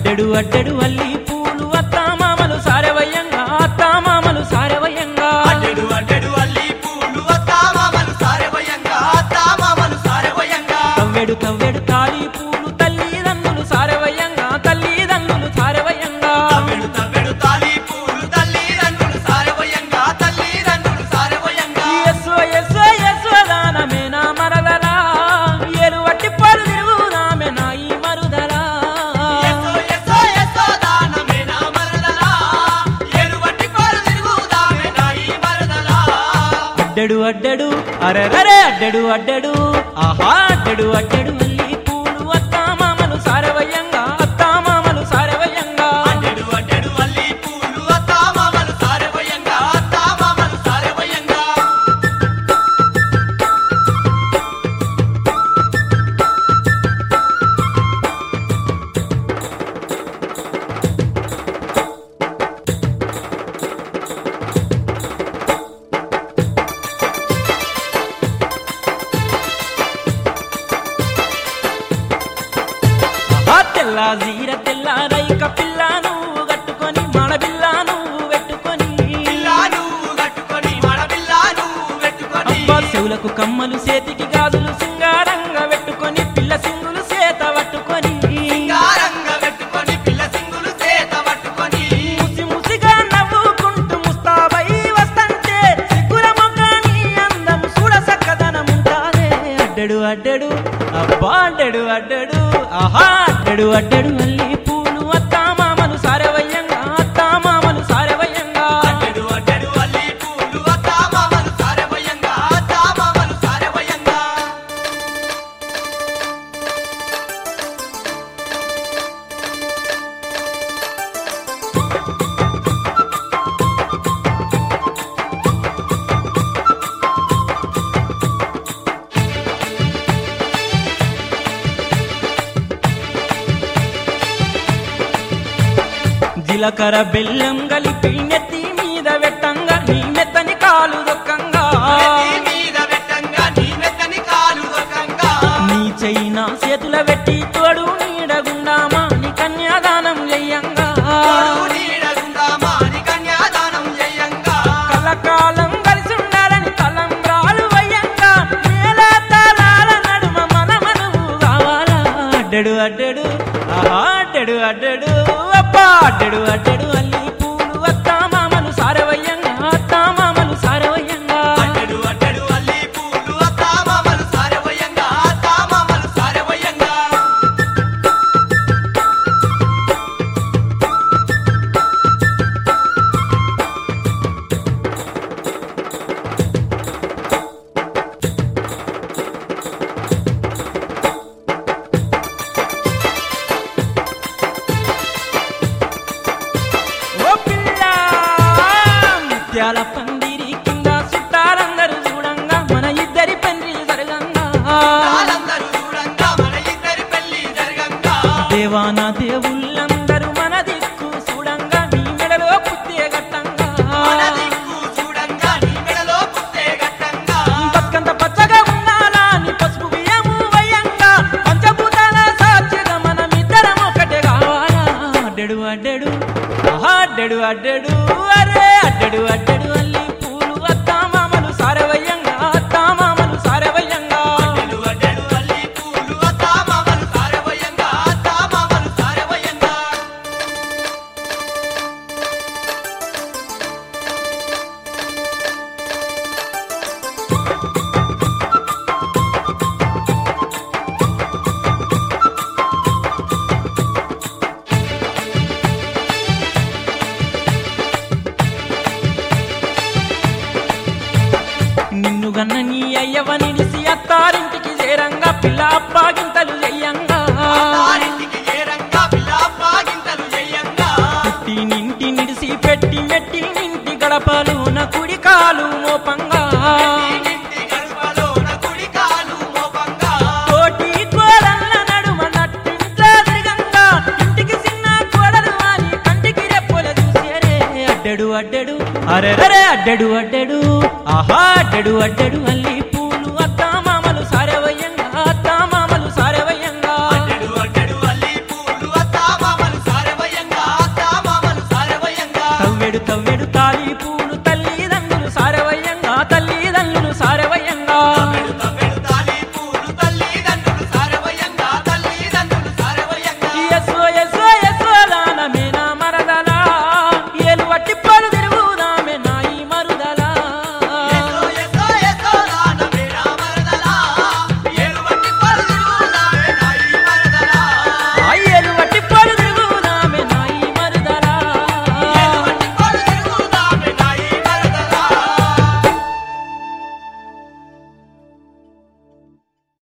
అడ్డడు అడ్డడు అల్లి పూలు అత్తామామలు సారవయ్యంగా అత్తామామలు సారవయ్యంగా అడ్డెడు అడ్డెడు అల్లి పూలు అత్తామామలు సారెవయంగా అత్తామామలు సారెవయంగా తవ్వెడు తవ్వెడు తాళి పూలు తల్లిదండ్రులు సారవయ్యంగా తల్లిదండ్రులు సారవయ్యంగా తవ్వెడు తవ్వెడు తాళి పూలు తల్లిదండ్రులు సారెవయంగా తల్లిదండ్రులు సారెవయంగా ఎస్సో ఎస్సో ఎస్సో దానమేనా మరదలా ఏలు వట్టి పలు తిరుగుదామె నా ఈ మరుదలా ఎస్సో ఎస్సో ఎస్సో దానమే నా మరదలా ఎరువట్టి పాలు తిరుగుదామే నా ఈ మరదలా అడ్డడు అడ్డడు అరరరే అడ్డడు అడ్డడు ఆహా అడ్డడు అడ్డడు అల్లి పూలు అత్తామామలు సారవయ్యంగా అత్తామామలు సారవయ్యంగా అడ్డెడు అడ్డెడు అల్లి పూలు అత్తామామలు సారెవయంగా అత్తామామలు సారెవయంగా ఆ తెల్ల జీర తెల్ల రైక పిల్ల నువ్వు కట్టుకొని మడబిల్ల నువ్వు పెట్టుకొని పిల్లా నువ్వు కట్టుకొని మడబిల్లా నువ్వు పెట్టుకొని అబ్బా చెవులకు కమ్మలు చేతికి గాజులు సింగారంగా పెట్టుకొని పిల్ల సింగులు చేత పట్టుకొని సింగారంగా పెట్టుకొని పిల్ల సింగులు చేత పట్టుకొని ముసి ముసిగా నవ్వుకుంటూ ముస్తాబై వస్తంటే సిగ్గుల మొగ్గని అందం చూడ సక్కదనముంటాదే అడ్డడు అడ్డడు అబ్బా అడ్డడు అడ్డడు ఆహా అడ్డడు అడ్డడు అల్లి పూలు అత్తామామలు సారవయ్యంగా అత్తామామలు సారవయ్యంగా అడ్డెడు అడ్డెడు అల్లి పూలు అత్తామామలు సారెవయంగా అత్తామామలు సారెవయంగా జీలకర్ర బెల్లం కలిపి నెత్తి మీద పెట్టంగా నీ మెత్తని కాలు దొక్కంగా నీ మీద పెట్టంగా నీ మెత్తని కాలు దొక్కంగా నీ చైనా చేతుల పెట్టి తోడు నీడగుండామా నీ కన్యాదానం చెయ్యంగా తోడు నీడగుందామా నీ కన్యాదానం చెయ్యంగా కలకాలం కలిసి ఉండాలని తలంబ్రాలు వయ్యంగా నేల తలాల నడుమ మనమనువు కావాలా అడ్డడు అడ్డడు ఆహా అడ్డడు అడ్డడు అబ్బా అడ్డడు అడ్డడు అల్లి పూలు అత్తామామలు సారవయ్యంగా అత్తామామలు సారవయ్యంగా అడ్డెడు అడ్డెడు అల్లి పూలు అత్తామామలు సారెవయంగా అత్తామామలు సారెవయంగా ఓ పిల్ల ముత్యాల పందిరి కింద చుట్టాలందరూ చూడంగా మన ఇద్దరి పెండ్రి జరగంగా వాళ్ళందరూ చూడంగా మన ఇద్దరి పెళ్లి జరగంగా దేవాన దేవుళ్ళందరూ మన దిక్కు చూడంగా నీ మెడలో పుత్తే గట్టంగా మన దిక్కు చూడంగా నీ మెడలో పుట్టే గట్టంగా బతుకంత పచ్చగా ఉండాలా నీ పసుపు బియ్యము వయ్యంగా పంచభూతాల సాక్షిగా మనమిద్దరం ఒకటే కావాలా అడ్డడు అడ్డడు ఆహా అడ్డడు అడ్డడు అరే అడ్డడు అడ్డడు అల్లి పూలు అత్తామామలు సారవయ్యంగా అత్తామామలు సారవయ్యంగా అడ్డెడు అడ్డెడు అల్లి పూలు అత్తామామలు సారెవయంగా అత్తామామలు సారెవయంగా నిన్ను గన్న నీ అయ్యవ నిలిసి అత్తారింటికి చేరంగా పిల్ల అప్పాగింతలు చెయ్యంగా తారింటికి చేరంగా పిల్ల పాగింతలు చెయ్యంగా పుట్టి నింటి నిడిసి పెట్టి మెట్టి నింటి గడపలోన కుడి కాలు మోపంగా ఇంటి గడపలోన కుడి కాలు మోపంగా కోటి కోడళ్ళ నడుమ నట్టింట్ల తిరగంగా ఇంటికి చిన్న కోడలు అని కంటికి రెప్పొల చూసేరే అడ్డడు అడ్డడు అరెరరే అడ్డడు అడ్డడు ఆహా అడ్డడు అడ్డడు అల్లి